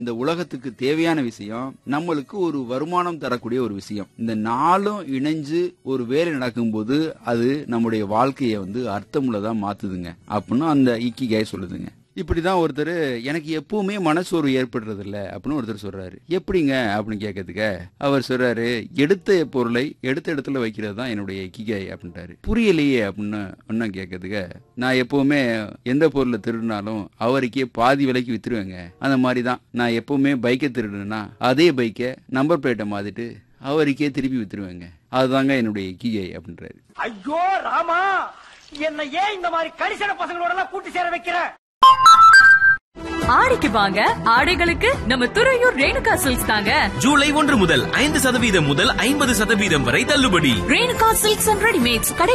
இந்த உலகத்துக்கு தேவையான விஷயம் நம்மளுக்கு ஒரு வருமானம் தரக்கூடிய ஒரு விஷயம் இந்த நாளும் இணைஞ்சு ஒரு வேலை நடக்கும்போது அது நம்முடைய வாழ்க்கையை வந்து அர்த்தமுள்ளதா மாத்துதுங்க அப்படின்னு அந்த இக்கிகாய் சொல்லுதுங்க இப்படிதான் ஒருத்தர் எனக்கு எப்பவுமே மனசோர்வு ஏற்படுறது இல்ல அப்படின்னு ஒருத்தர் சொல்றாரு எப்படிங்க அப்படின்னு கேட்கறதுக்க அவர் சொல்றாரு எடுத்த பொருளை எடுத்த இடத்துல வைக்கிறது தான் என்னுடைய இக்கிகாய் அப்படின்ட்டாரு புரியலையே அப்படின்னு ஒன்னும் கேட்கறதுக்க நான் எப்பவுமே எந்த பொருளை திருடினாலும் அவருக்கே பாதி விலைக்கு வித்துருவேங்க அந்த மாதிரி தான் நான் எப்பவுமே பைக்கை திருடுனா அதே பைக்கை நம்பர் பிளேட்டை மாத்திட்டு அவருக்கே திருப்பி வித்துருவேங்க அதுதாங்க என்னுடைய இக்கிகை அப்படின்றாரு ஐயோ ராமா என்ன ஏன் இந்த மாதிரி கரிசன பசங்களோட எல்லாம் கூட்டி சேர வைக்கிற ஆடிக்கு வாங்க ஆடைகளுக்கு நம்ம துறையூர் ரேணுகா சில்க்ஸ் தாங்க ஜூலை ஒன்று முதல் ஐந்து சதவீதம் முதல் ஐம்பது சதவீதம் வரை தள்ளுபடி ரேணுகா சில்க்ஸ் அண்ட் ரெடிமேட்ஸ் கடை